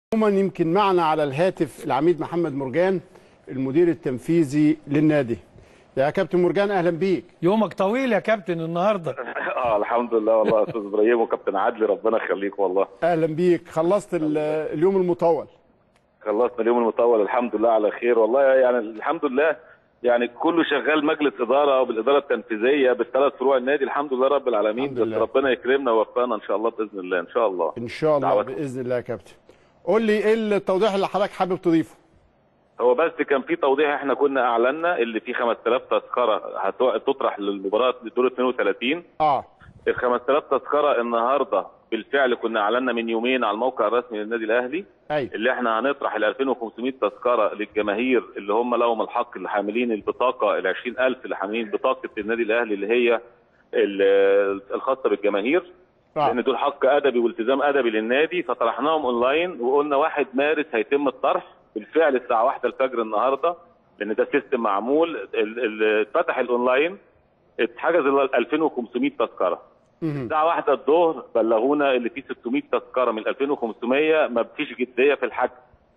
عموما يمكن معنا على الهاتف العميد محمد مرجان المدير التنفيذي للنادي يا كابتن مرجان اهلا بيك يومك طويل يا كابتن النهارده اه الحمد لله والله يا استاذ ابراهيم وكابتن عدلي ربنا يخليك والله اهلا بيك خلصت ال- اليوم المطول خلصنا اليوم المطول الحمد لله على خير والله يعني الحمد لله يعني كله شغال مجلس اداره وبالاداره التنفيذيه بالثلاث فروع النادي الحمد لله رب العالمين الحمد بس لله. ربنا يكرمنا ويوفقنا ان شاء الله باذن الله ان شاء الله ان شاء الله دعواتكم. باذن الله يا كابتن قول لي ايه التوضيح اللي حضرتك حابب تضيفه هو بس كان في توضيح احنا كنا اعلنا اللي فيه 5000 تذكره هتطرح للمباراه دور 32 اه ال 5000 تذكره النهارده بالفعل كنا اعلنا من يومين على الموقع الرسمي للنادي الاهلي ايوه اللي احنا هنطرح ال 2500 تذكره للجماهير اللي هم لهم الحق اللي حاملين البطاقه ال 20000 اللي حاملين بطاقه النادي الاهلي اللي هي ال- الخاصه بالجماهير آه. لان دول حق ادبي والتزام ادبي للنادي فطرحناهم اونلاين وقلنا 1 مارس هيتم الطرح بالفعل الساعه 1 الفجر النهارده لان ده سيستم معمول ال- ال- اتفتح الاونلاين اتحجز ال 2500 تذكره مهم. الساعه واحدة الظهر بلغونا اللي فيه 600 تذكره من 2500 ما فيش جديه في الحجز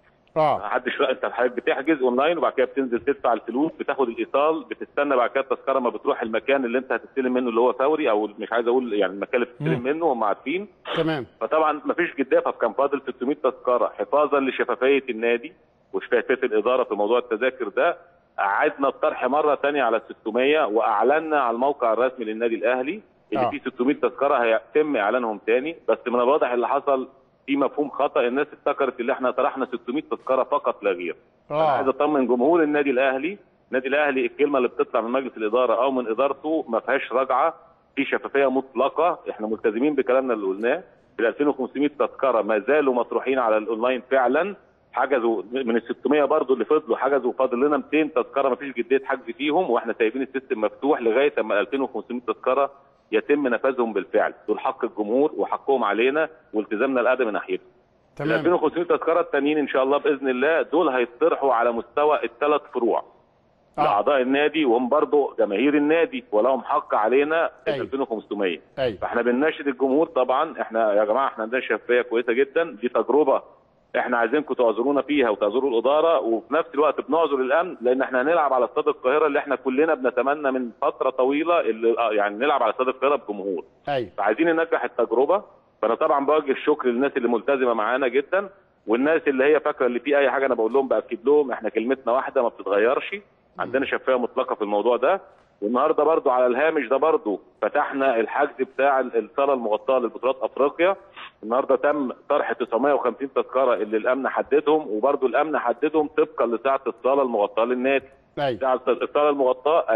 اه محدش بقى انت حضرتك بتحجز اونلاين وبعد كده بتنزل تدفع الفلوس بتاخد الايصال بتستنى بعد كده التذكره ما بتروح المكان اللي انت هتستلم منه اللي هو فوري او مش عايز اقول يعني المكان اللي بتستلم مم. منه هم عارفين تمام فطبعا ما فيش جديه فكان فاضل 600 تذكره حفاظا لشفافيه النادي وشفافيه الاداره في موضوع التذاكر ده اعدنا الطرح مره ثانيه على 600 واعلنا على الموقع الرسمي للنادي الاهلي اللي آه. فيه 600 تذكره هيتم اعلانهم ثاني بس من الواضح اللي حصل في مفهوم خطا الناس افتكرت اللي احنا طرحنا 600 تذكره فقط لا غير انا عايز اه اطمن جمهور النادي الاهلي النادي الاهلي الكلمه اللي بتطلع من مجلس الاداره او من ادارته ما فيهاش رجعه في شفافيه مطلقه احنا ملتزمين بكلامنا اللي قلناه ال 2500 تذكره ما زالوا مطروحين على الاونلاين فعلا حجزوا من ال 600 برضه اللي فضلوا حجزوا فاضل لنا 200 تذكره ما فيش جديه حجز فيهم واحنا سايبين السيستم مفتوح لغايه اما ال 2500 تذكره يتم نفاذهم بالفعل دول حق الجمهور وحقهم علينا والتزامنا الادبي ناحيتهم ال تمام 2500 تذكره التانيين ان شاء الله باذن الله دول هيطرحوا على مستوى الثلاث فروع آه. لاعضاء النادي وهم برضه جماهير النادي ولهم حق علينا ال أيوة. 2500 ايوه فاحنا بنناشد الجمهور طبعا احنا يا جماعه احنا عندنا شفافيه كويسه جدا دي تجربه احنا عايزينكم تعذرونا فيها وتعذروا الاداره وفي نفس الوقت بنعذر الامن لان احنا هنلعب على استاد القاهره اللي احنا كلنا بنتمنى من فتره طويله اللي آه يعني نلعب على استاد القاهره بجمهور ايوه فعايزين ننجح التجربه فانا طبعا بوجه الشكر للناس اللي ملتزمه معانا جدا والناس اللي هي فاكره اللي في اي حاجه انا بقول لهم باكد لهم احنا كلمتنا واحده ما بتتغيرش عندنا شفافيه مطلقه في الموضوع ده والنهارده برضو على الهامش ده برضو فتحنا الحجز بتاع الصاله المغطاه لبطولات افريقيا النهارده تم طرح 950 تذكره اللي الامن حددهم وبرضو الامن حددهم طبقا لسعه الصاله المغطاه للنادي ايوه سعه الصاله المغطاه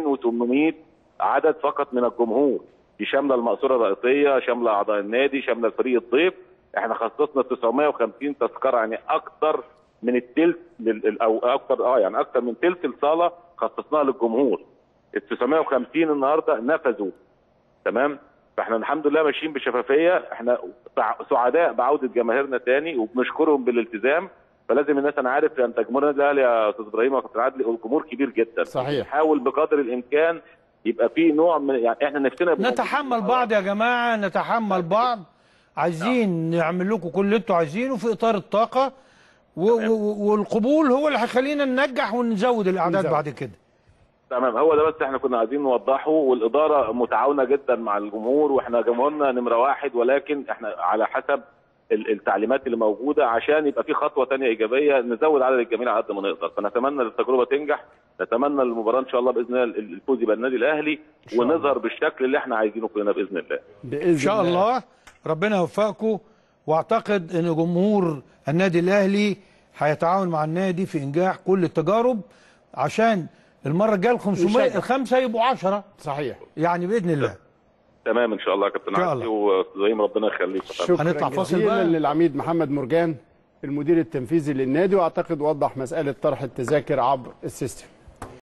2800 عدد فقط من الجمهور دي شامله المقصوره الرئيسيه شامله اعضاء النادي شامله الفريق الضيف احنا خصصنا 950 تذكره يعني اكتر من التلت لل- او اكتر اه يعني اكتر من تلت الصاله خصصناها للجمهور ال 950 النهارده نفذوا تمام فاحنا الحمد لله ماشيين بشفافيه احنا سع- سعداء بعوده جماهيرنا تاني وبنشكرهم بالالتزام فلازم الناس انا عارف انت جمهور النادي الاهلي يا استاذ ابراهيم وكابتن عادل الجمهور كبير جدا صحيح. حاول بقدر الامكان يبقى في نوع من يعني احنا نفسنا يبقى نتحمل موجودين. بعض يا جماعه نتحمل بعض عايزين نعمل لكم كل اللي انتوا عايزينه في اطار الطاقه و و والقبول هو اللي هيخلينا ننجح ونزود الاعداد نزود. بعد كده تمام هو ده بس احنا كنا عايزين نوضحه والاداره متعاونه جدا مع الجمهور واحنا جمهورنا نمره واحد ولكن احنا على حسب ال- التعليمات اللي موجوده عشان يبقى في خطوه ثانيه ايجابيه نزود عدد الجماهير على قد ما نقدر فنتمنى التجربه تنجح نتمنى المباراه ان شاء الله باذن الله الفوز يبقى النادي الاهلي شاء الله. ونظهر بالشكل اللي احنا عايزينه كلنا باذن الله باذن ان شاء الله ربنا يوفقكم واعتقد ان جمهور النادي الاهلي هيتعاون مع النادي في انجاح كل التجارب عشان المره الجايه ال 500 يشجع. الخمسه يبقوا 10 صحيح يعني باذن الله تمام ان شاء الله يا كابتن إن شاء عادل الله. وزي ما ربنا يخليك شكرا هنطلع فاصل جزيلا بقى. للعميد محمد مرجان المدير التنفيذي للنادي واعتقد وضح مساله طرح التذاكر عبر السيستم